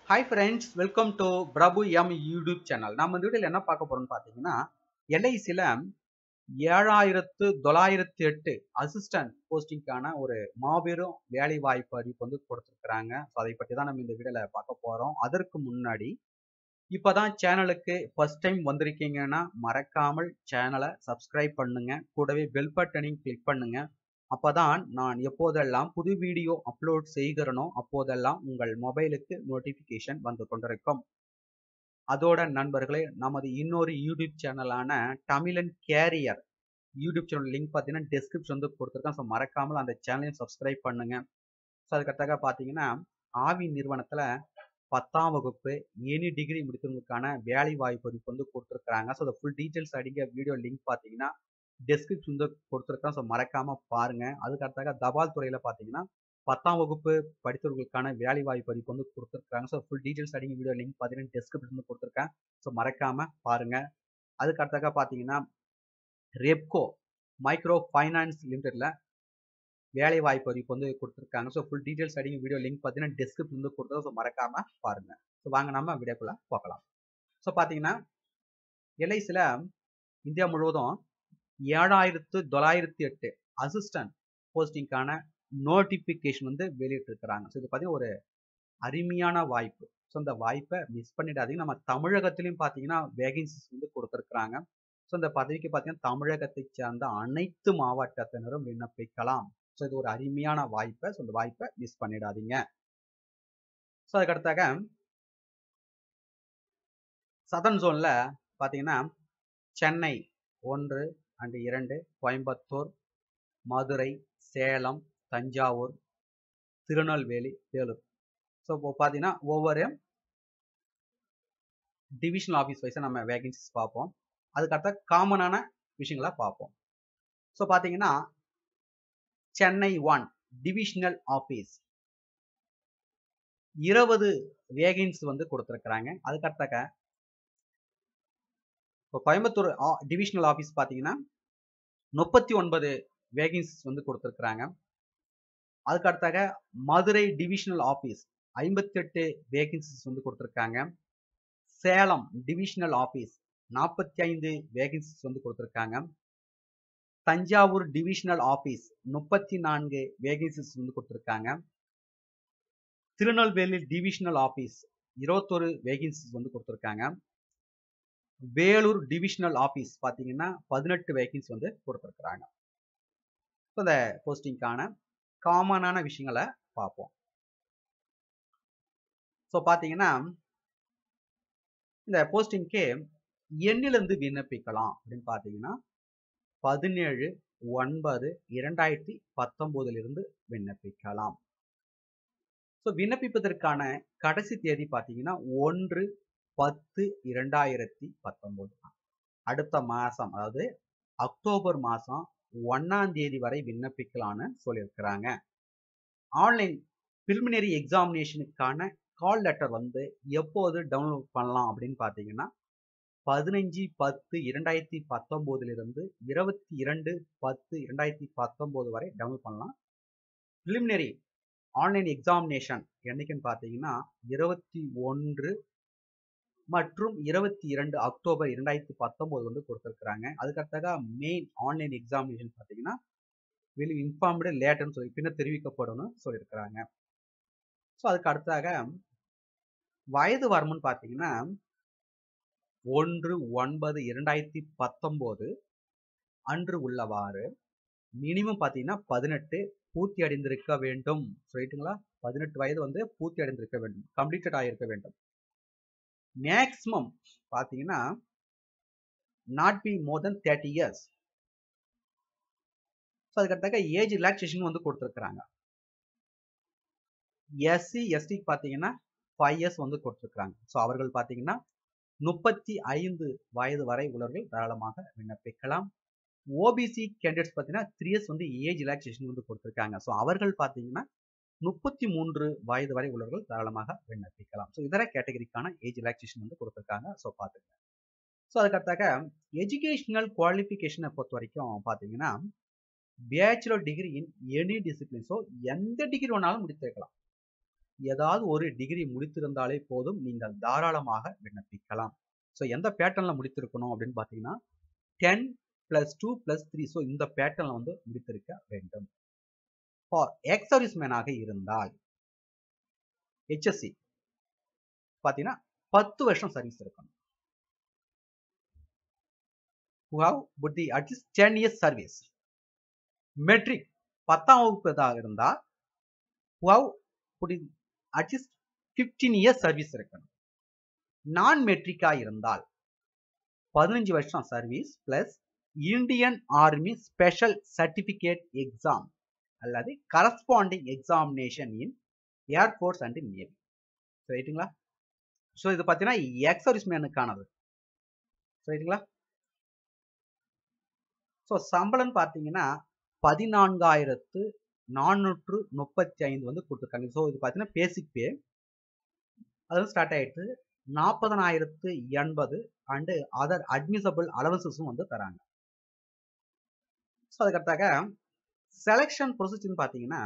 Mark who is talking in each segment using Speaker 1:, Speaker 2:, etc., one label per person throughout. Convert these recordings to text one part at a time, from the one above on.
Speaker 1: hi friends welcome to Prabhu M YouTube channel நம்ம இந்த வீடியோவில் என்ன பார்க்க போறோம்னு பார்த்தீங்கன்னா எல்ஐசியில் ஏழாயிரத்து தொள்ளாயிரத்தி எட்டு அசிஸ்டன்ட் போஸ்டிங்கான ஒரு மாபெரும் வேலை வாய்ப்பு அறிவிப்பு வந்து கொடுத்துருக்குறாங்க ஸோ அதை பற்றி தான் நம்ம இந்த வீடியோவில் பார்க்க போகிறோம் அதற்கு முன்னாடி இப்போ தான் சேனலுக்கு ஃபர்ஸ்ட் டைம் வந்திருக்கீங்கன்னா மறக்காமல் சேனலை சப்ஸ்கிரைப் பண்ணுங்க கூடவே பெல் பட்டனையும் கிளிக் பண்ணுங்க அப்பதான் நான் எப்போதெல்லாம் புது வீடியோ அப்லோட் செய்கிறனோ அப்போதெல்லாம் உங்கள் மொபைலுக்கு நோட்டிஃபிகேஷன் வந்து கொண்டிருக்கும் அதோட நண்பர்களே நமது இன்னொரு யூடியூப் சேனலான Tamilan career YouTube channel link பார்த்தீங்கன்னா டெஸ்கிரிப்ஷன் வந்து கொடுத்துருக்கேன் ஸோ மறக்காமல் அந்த சேனலையும் சப்ஸ்கிரைப் பண்ணுங்க ஸோ அதுக்கடுத்தாக பார்த்தீங்கன்னா ஆவி நிறுவனத்தில் பத்தாம் வகுப்பு எனி டிகிரி முடித்தவங்களுக்கான வேலை வாய்ப்பு வந்து கொடுத்துருக்காங்க ஸோ ஃபுல் டீட்டெயில்ஸ் அடிங்க வீடியோ லிங்க் பார்த்தீங்கன்னா டெஸ்கிரிப்ஷன் வந்து கொடுத்துருக்கேன் ஸோ மறக்காம பாருங்க அதுக்கு அடுத்தாக தபால் துறையில் பார்த்தீங்கன்னா பத்தாம் வகுப்பு படித்தவர்களுக்கான வேலை வாய்ப்பு பதிப்பு வந்து கொடுத்துருக்காங்க ஸோ ஃபுல் டீட்டெயில்ஸ் அடிங்க வீடியோ லிங்க் பார்த்தீங்கன்னா டெஸ்கிரிப்ஷன் வந்து கொடுத்துருக்கேன் ஸோ மறக்காம பாருங்க அதுக்கு அடுத்தாக பார்த்தீங்கன்னா ரெப்கோ மைக்ரோ ஃபைனான்ஸ் லிமிடெட்ல வேலை வாய்ப்பு பதிப்பு வந்து கொடுத்துருக்காங்க ஸோ ஃபுல் டீட்டெயில்ஸ் அடிங்க வீடியோ லிங்க் பார்த்தீங்கன்னா டெஸ்கிரிப்ஷன் வந்து கொடுத்துருக்கோம் ஸோ மறக்காம பாருங்க ஸோ வாங்க நம்ம வீடியோக்குள்ள பார்க்கலாம் ஸோ பார்த்தீங்கன்னா எல்ஐசியில் இந்தியா முழுவதும் ஏழாயிரத்து தொள்ளாயிரத்தி எட்டு அசிஸ்டன்ட் போஸ்டிங்கான நோட்டிஃபிகேஷன் வந்து வெளியிட்டிருக்கிறாங்க ஸோ இது பார்த்தீங்கன்னா ஒரு அருமையான வாய்ப்பு ஸோ இந்த வாய்ப்பை மிஸ் பண்ணிடாதீங்க நம்ம தமிழகத்திலையும் பார்த்தீங்கன்னா வேகன்சிஸ் வந்து கொடுத்துருக்குறாங்க ஸோ இந்த பதவிக்கு பார்த்தீங்கன்னா தமிழகத்தை சேர்ந்த அனைத்து மாவட்டத்தினரும் விண்ணப்பிக்கலாம் ஸோ இது ஒரு அருமையான வாய்ப்பை ஸோ இந்த வாய்ப்பை மிஸ் பண்ணிடாதீங்க ஸோ அதுக்கடுத்தாக சதன் ஜோனில் பார்த்தீங்கன்னா சென்னை ஒன்று அண்டு இரண்டு கோயம்புத்தூர் மதுரை சேலம் தஞ்சாவூர் திருநெல்வேலி வேலூர் ஸோ இப்போ பார்த்தீங்கன்னா ஒவ்வொரு டிவிஷனல் ஆஃபீஸ் வைஸாக நம்ம வேகன்சிஸ் பார்ப்போம் அதுக்கடுத்த காமனான விஷயங்களை பார்ப்போம் ஸோ பார்த்தீங்கன்னா சென்னை ஒன் டிவிஷனல் ஆஃபீஸ் இருபது வேகன்ஸ் வந்து கொடுத்துருக்குறாங்க அதுக்கடுத்தக்க இப்போ கோயம்புத்தூர் டிவிஷனல் ஆஃபீஸ் பார்த்தீங்கன்னா முப்பத்தி ஒன்பது வேகன்சிஸ் வந்து கொடுத்துருக்குறாங்க அதுக்கு அடுத்தாக மதுரை டிவிஷனல் ஆஃபீஸ் ஐம்பத்தெட்டு வேகன்சிஸ் வந்து கொடுத்துருக்காங்க சேலம் டிவிஷனல் ஆஃபீஸ் நாற்பத்தி ஐந்து வேகன்சிஸ் வந்து கொடுத்துருக்காங்க தஞ்சாவூர் டிவிஷனல் ஆஃபீஸ் முப்பத்தி நான்கு வேகன்சிஸ் வந்து கொடுத்துருக்காங்க திருநெல்வேலி டிவிஷனல் ஆஃபீஸ் இருபத்தொரு வேகன்சிஸ் வந்து கொடுத்துருக்காங்க வேலூர் டிவிஷனல் ஆஃபீஸ் பார்த்தீங்கன்னா பதினெட்டு வேகன்சி வந்து கொடுத்துருக்குறாங்க ஸோ இந்த போஸ்டிங்க்கான காமனான விஷயங்களை பார்ப்போம் ஸோ பார்த்தீங்கன்னா இந்த போஸ்டிங்க்கு எண்ணிலிருந்து விண்ணப்பிக்கலாம் அப்படின்னு பார்த்தீங்கன்னா பதினேழு ஒன்பது இரண்டாயிரத்தி பத்தொம்போதிலிருந்து விண்ணப்பிக்கலாம் ஸோ விண்ணப்பிப்பதற்கான கடைசி தேதி பார்த்தீங்கன்னா ஒன்று பத்து இரண்டாயிரத்தி பத்தொம்போது அடுத்த மாதம் அதாவது அக்டோபர் மாதம் ஒன்னாம் தேதி வரை விண்ணப்பிக்கலான்னு சொல்லியிருக்கிறாங்க ஆன்லைன் பிரிமினரி எக்ஸாமினேஷனுக்கான கால் லெட்டர் வந்து எப்போது டவுன்லோட் பண்ணலாம் அப்படின்னு பார்த்தீங்கன்னா பதினஞ்சு பத்து இரண்டாயிரத்தி பத்தொம்போதுலேருந்து இருபத்தி இரண்டு பத்து இரண்டாயிரத்தி பத்தொம்போது வரை டவுன்லோட் பண்ணலாம் பிலிமினரி ஆன்லைன் எக்ஸாமினேஷன் என்னைக்குன்னு பார்த்தீங்கன்னா இருபத்தி ஒன்று மற்றும் இருபத்தி இரண்டு அக்டோபர் இரண்டாயிரத்தி பத்தொம்போது வந்து கொடுத்துருக்குறாங்க அதுக்கடுத்தாக மெயின் ஆன்லைன் எக்ஸாமினேஷன் பார்த்தீங்கன்னா வில் இன்ஃபார்ம்டு லேட்டர்னு சொல்லி பின்னர் தெரிவிக்கப்படும் சொல்லியிருக்கிறாங்க ஸோ அதுக்கு அடுத்தாக வயது வரம்புன்னு பார்த்தீங்கன்னா ஒன்று ஒன்பது இரண்டாயிரத்தி பத்தொம்போது அன்று உள்ளவாறு மினிமம் பார்த்தீங்கன்னா பதினெட்டு பூர்த்தி அடைந்திருக்க வேண்டும் ரைட்டுங்களா பதினெட்டு வயது வந்து பூர்த்தி அடைந்திருக்க வேண்டும் கம்ப்ளீட்டட் ஆகியிருக்க வேண்டும் மேக்ஸிமம் பார்த்தீங்கன்னா not be more than thirty years so அதுக்கடுத்தாக்க ஏஜ் ரிலாக்ஸேஷன் வந்து கொடுத்துருக்குறாங்க எஸ்சி எஸ்டிக்கு பார்த்தீங்கன்னா ஃபைவ் இயர்ஸ் வந்து கொடுத்துருக்குறாங்க ஸோ அவர்கள் பார்த்தீங்கன்னா முப்பத்தி ஐந்து வயது வரை உள்ளவர்கள் தாராளமாக விண்ணப்பிக்கலாம் ஓபிசி கேண்டிடேட்ஸ் பார்த்தீங்கன்னா த்ரீ இயர்ஸ் வந்து ஏஜ் ரிலாக்ஸேஷன் வந்து கொடுத்துருக்காங்க ஸோ அவர்கள் பார்த்தீங்கன்னா முப்பத்தி மூன்று வயது வரை உள்ளவர்கள் தாராளமாக விண்ணப்பிக்கலாம் ஸோ இதர கேட்டகரிக்கான ஏஜ் ரிலாக்ஸேஷன் வந்து கொடுத்துருக்காங்க ஸோ பார்த்துங்க ஸோ அதுக்கடுத்தாக எஜுகேஷனல் குவாலிஃபிகேஷனை பொறுத்த வரைக்கும் பார்த்தீங்கன்னா bachelor degree in any discipline so எந்த டிகிரி வேணாலும் முடித்திருக்கலாம் ஏதாவது ஒரு டிகிரி முடித்திருந்தாலே போதும் நீங்கள் தாராளமாக விண்ணப்பிக்கலாம் ஸோ எந்த பேட்டர்னில் முடித்திருக்கணும் அப்படின்னு பார்த்தீங்கன்னா ten plus two plus three so இந்த பேட்டர்னில் வந்து முடித்திருக்க வேண்டும் ஃபார் எக்ஸ் சர்வீஸ் மேனாக இருந்தால் ஹெச்எஸ்சி பார்த்தீங்கன்னா பத்து வருஷம் சர்வீஸ் இருக்கணும் who have but the at least 10 years service matric பத்தாம் வகுப்பு இதாக இருந்தா who have put in at least 15 years service இருக்கணும் நான் மெட்ரிக்கா இருந்தால் பதினஞ்சு வருஷம் service plus Indian army special certificate exam அல்லது corresponding examination in airforce and navy ரைட்டுங்களா ஸோ இது பார்த்தீங்கன்னா எக்ஸ் சர்வீஸ் மேனுக்கானது ரைட்டுங்களா ஸோ சம்பளம் பார்த்தீங்கன்னா பதினான்காயிரத்து நானூற்று முப்பத்தி ஐந்து வந்து கொடுத்துருக்காங்க ஸோ இது பார்த்தீங்கன்னா பேசிக் பே அது வந்து ஸ்டார்ட் ஆயிட்டு நாற்பதனாயிரத்து எண்பது அண்டு அதர் அட்மிசபிள் அலவன்சஸும் வந்து தராங்க ஸோ அதுக்கடுத்தாக செலெக்ஷன் ப்ரொசீஜர்னு பார்த்தீங்கன்னா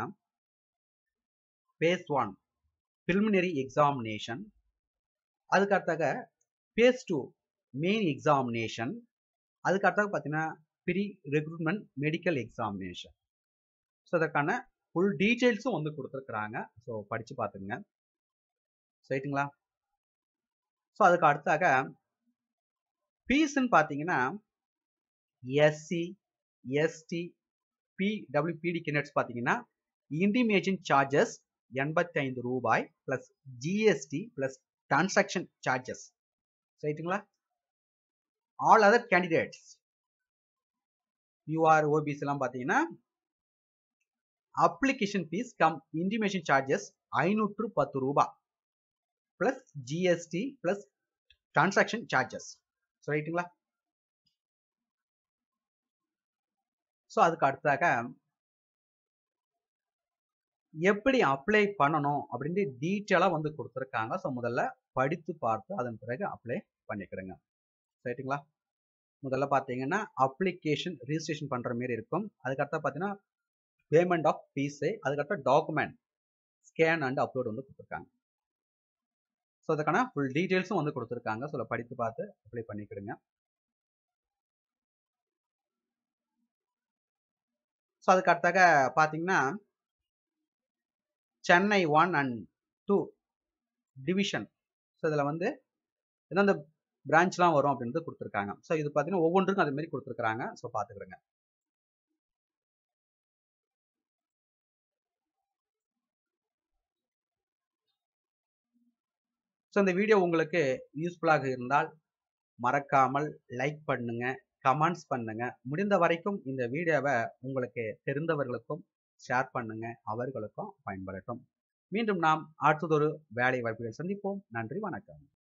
Speaker 1: பேஸ் ஒன் ப்ரிலிமினரி எக்ஸாமினேஷன் அதுக்கடுத்தாக பேஸ் டூ மெயின் எக்ஸாமினேஷன் அதுக்கடுத்தாக பார்த்தீங்கன்னா pre recruitment medical examination so அதற்கான ஃபுல் டீட்டெயில்ஸும் வந்து கொடுத்துருக்குறாங்க ஸோ படித்து பார்த்துங்க ரைட்டுங்களா ஸோ அதுக்கு அடுத்தாக ஃபீஸ்ன்னு பார்த்தீங்கன்னா எஸ்சி எஸ்டி பிடபிள்யூபிடி கேண்டிடேட்ஸ் பார்த்தீங்கன்னா இன்டிமேஷன் சார்ஜஸ் எண்பத்தி ஐந்து ரூபாய் plus GST plus transaction charges ரைட்டுங்களா all other candidates UR OBC எல்லாம் பார்த்தீங்கன்னா application fee cum intimation charges ஐநூற்று பத்து ரூபாய் plus GST plus transaction charges ரைட்டுங்களா ஸோ அதுக்கு அடுத்தாக எப்படி அப்ளை பண்ணணும் அப்படின்ட்டு டீட்டெயிலாக வந்து கொடுத்துருக்காங்க ஸோ முதல்ல படித்து பார்த்து அதன் பிறகு அப்ளை பண்ணிக்கிடுங்க ரைட்டுங்களா முதல்ல பார்த்தீங்கன்னா அப்ளிகேஷன் ரிஜிஸ்ட்ரேஷன் பண்ணுற மாரி இருக்கும் அதுக்கடுத்த பார்த்தீங்கன்னா பேமெண்ட் ஆஃப் ஃபீஸு அதுக்கடுத்த டாக்குமெண்ட் ஸ்கேன் அண்ட் அப்லோட் வந்து கொடுத்துருக்காங்க ஸோ அதுக்கான ஃபுல் டீட்டெயில்ஸும் வந்து கொடுத்துருக்காங்க ஸோ படித்து பார்த்து அப்ளை பண்ணிக்கிடுங்க ஸோ அதுக்கு அடுத்தாக பார்த்தீங்கன்னா Chennai one and two division so இதில் வந்து எந்தெந்த பிரான்ச்லாம் வரும் அப்படின்றது கொடுத்துருக்காங்க ஸோ இது பார்த்தீங்கன்னா ஒவ்வொன்றுக்கும் அது மாதிரி கொடுத்துருக்காங்க ஸோ பார்த்துக்கிடுங்க ஸோ இந்த வீடியோ உங்களுக்கு யூஸ்ஃபுல்லாக இருந்தால் மறக்காமல் லைக் பண்ணுங்க கமெண்ட்ஸ் பண்ணுங்க முடிந்த வரைக்கும் இந்த வீடியோவை உங்களுக்கு தெரிந்தவர்களுக்கும் ஷேர் பண்ணுங்க அவர்களுக்கும் பயன்படட்டும் மீண்டும் நாம் அடுத்ததொரு வேலை வாய்ப்புகள் சந்திப்போம் நன்றி வணக்கம்